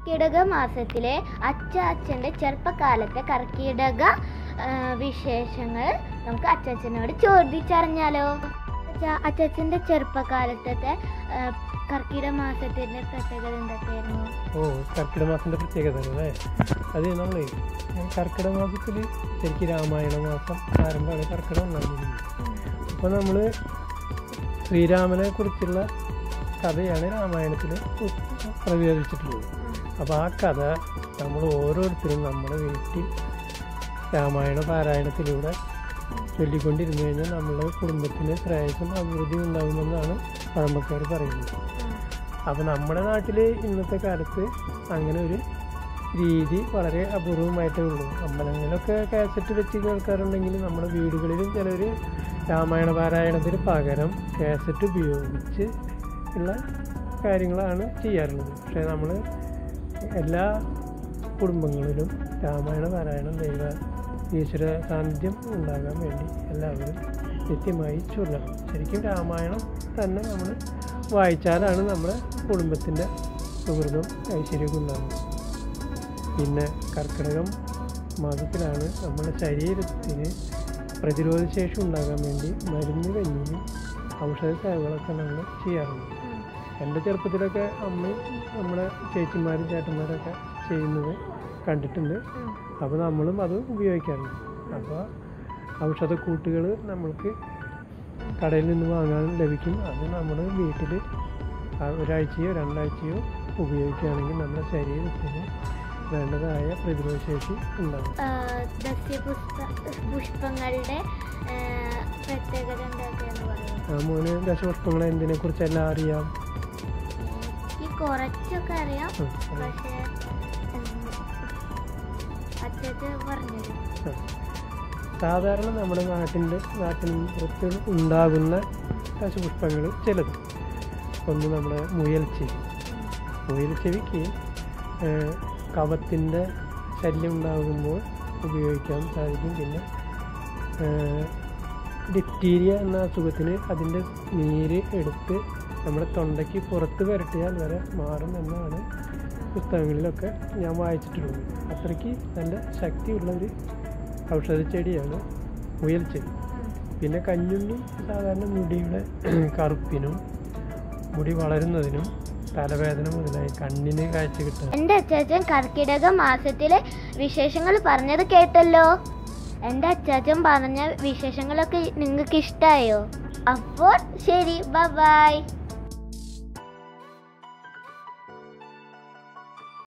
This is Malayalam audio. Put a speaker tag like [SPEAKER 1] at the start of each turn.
[SPEAKER 1] കർക്കിടക മാസത്തിലെ അച്ചാച്ചൻ്റെ ചെറുപ്പകാലത്തെ കർക്കിടക ആ, വിശേഷങ്ങൾ നമുക്ക് അച്ചാച്ചനോട് ചോദിച്ചറിഞ്ഞാലോ അച്ഛാ അച്ചാച്ചൻ്റെ ചെറുപ്പകാലത്തെ ആ, കർക്കിടക മാസത്തിൻ്റെ പ്രത്യേകത എന്തൊക്കെയായിരുന്നു
[SPEAKER 2] ഓ കർക്കിടക മാസത്തിന്റെ പ്രത്യേകത അല്ലേ അത് നമ്മളെ കർക്കിടക മാസത്തിൽ ശരിക്കും രാമായണ മാസം ആരംഭമാണ് കർക്കിടകം ഒന്നാം അപ്പോൾ നമ്മൾ ശ്രീരാമനെ കുറിച്ചുള്ള കഥയാണ് രാമായണത്തിൽ പ്രചോദിച്ചിട്ടുള്ളത് അപ്പോൾ ആ കഥ നമ്മൾ ഓരോരുത്തരും നമ്മുടെ വീട്ടിൽ രാമായണ പാരായണത്തിലൂടെ ചൊല്ലിക്കൊണ്ടിരുന്നു കഴിഞ്ഞാൽ നമ്മുടെ കുടുംബത്തിന് ശ്രേയസ്സും അഭിവൃദ്ധിയും ഉണ്ടാകുമെന്നാണ് പഴമക്കാർ പറയുന്നത് അപ്പോൾ നമ്മുടെ നാട്ടിൽ ഇന്നത്തെ കാലത്ത് അങ്ങനെ ഒരു രീതി വളരെ അപൂർവമായിട്ടേ ഉള്ളൂ അമ്പലങ്ങളിലൊക്കെ കാസറ്റ് വെച്ച് കേൾക്കാറുണ്ടെങ്കിൽ നമ്മുടെ വീടുകളിലും ചിലർ രാമായണ പാരായണത്തിന് പകരം കാസറ്റ് ഉപയോഗിച്ച് ഉള്ള കാര്യങ്ങളാണ് ചെയ്യാറുള്ളത് പക്ഷേ നമ്മൾ എല്ലാ കുടുംബങ്ങളിലും രാമായണ പാരായണം ദൈവ ഈശ്വര സാന്നിധ്യം ഉണ്ടാകാൻ വേണ്ടി എല്ലാവരും കൃത്യമായി ചൊല്ലണം ശരിക്കും രാമായണം തന്നെ നമ്മൾ വായിച്ചാലാണ് നമ്മുടെ കുടുംബത്തിൻ്റെ സുഹൃതം ഐശ്വര്യമൊക്കെ ഉണ്ടാകുന്നത് പിന്നെ കർക്കിടകം മാസത്തിലാണ് നമ്മുടെ ശരീരത്തിന് പ്രതിരോധ ശേഷി ഉണ്ടാകാൻ വേണ്ടി മരുന്ന് കഞ്ഞിയും ഔഷധ സേവകളൊക്കെ നമ്മൾ ചെയ്യാറുണ്ട് എൻ്റെ ചെറുപ്പത്തിലൊക്കെ അമ്മയും നമ്മുടെ ചേച്ചിമാരും ചേട്ടന്മാരൊക്കെ ചെയ്യുന്നത് കണ്ടിട്ടുണ്ട് അപ്പോൾ നമ്മളും അത് ഉപയോഗിക്കാറുണ്ട് അപ്പോൾ ഔഷധക്കൂട്ടുകൾ നമ്മൾക്ക് കടയിൽ നിന്ന് വാങ്ങാൻ ലഭിക്കും അത് നമ്മൾ വീട്ടിൽ ഒരാഴ്ചയോ രണ്ടാഴ്ചയോ ഉപയോഗിക്കുകയാണെങ്കിൽ നമ്മുടെ ശരീരത്തിന് വേണ്ടതായ പ്രതിരോധശേഷി ഉണ്ടാകും
[SPEAKER 1] ദസ്യപുഷ്പ പുഷ്പങ്ങളുടെ ആ, പ്രത്യേകത എന്തൊക്കെയാന്ന് പറയുന്നത്
[SPEAKER 2] ആ മോന് ദശപുഷ്പങ്ങളെ എന്തിനെ കുറിച്ചെല്ലാം അറിയാം
[SPEAKER 1] എനിക്ക് കുറച്ചൊക്കെ അറിയാം
[SPEAKER 2] ഉം, ഉം.
[SPEAKER 1] പക്ഷേ അച്ഛൻ പറഞ്ഞത്
[SPEAKER 2] ആ. സാധാരണ നമ്മുടെ നാട്ടിൻ്റെ നാട്ടിൻ പുറത്ത് ഉണ്ടാകുന്ന ദശപുഷ്പങ്ങൾ ചിലത് ഒന്ന് നമ്മുടെ മുയൽച്ചെവി മുയൽച്ചെവിക്ക് കവത്തിൻ്റെ ശല്യം ഉണ്ടാകുമ്പോൾ ഉപയോഗിക്കാൻ സാധിക്കും പിന്നെ ഡിപ്റ്റീരിയ എന്ന അസുഖത്തിന് അതിൻ്റെ നീര് എടുത്ത് നമ്മുടെ തൊണ്ടയ്ക്ക് പുറത്ത് പുരട്ടിയാൽ വരെ മാറും എന്നാണ് പുസ്തകങ്ങളിലൊക്കെ ഞാൻ വായിച്ചിട്ടുള്ളത് അത്രയ്ക്ക് നല്ല ശക്തിയുള്ള ഒരു ഔഷധ ചെടിയാണ് മുയൽ ചെടി പിന്നെ കഞ്ഞുണ്ണി സാധാരണ മുടിയുടെ കറുപ്പിനും മുടി വളരുന്നതിനും തലവേദന മുതലായി കണ്ണിന് കാഴ്ച കിട്ടാൻ
[SPEAKER 1] എൻ്റെ അച്ചാച്ചൻ കർക്കിടക മാസത്തിലെ വിശേഷങ്ങൾ പറഞ്ഞത് കേട്ടല്ലോ എൻ്റെ അച്ചാച്ചൻ പറഞ്ഞ വിശേഷങ്ങളൊക്കെ നിങ്ങൾക്ക് ഇഷ്ടമായോ അപ്പോൾ ശരി ബൈ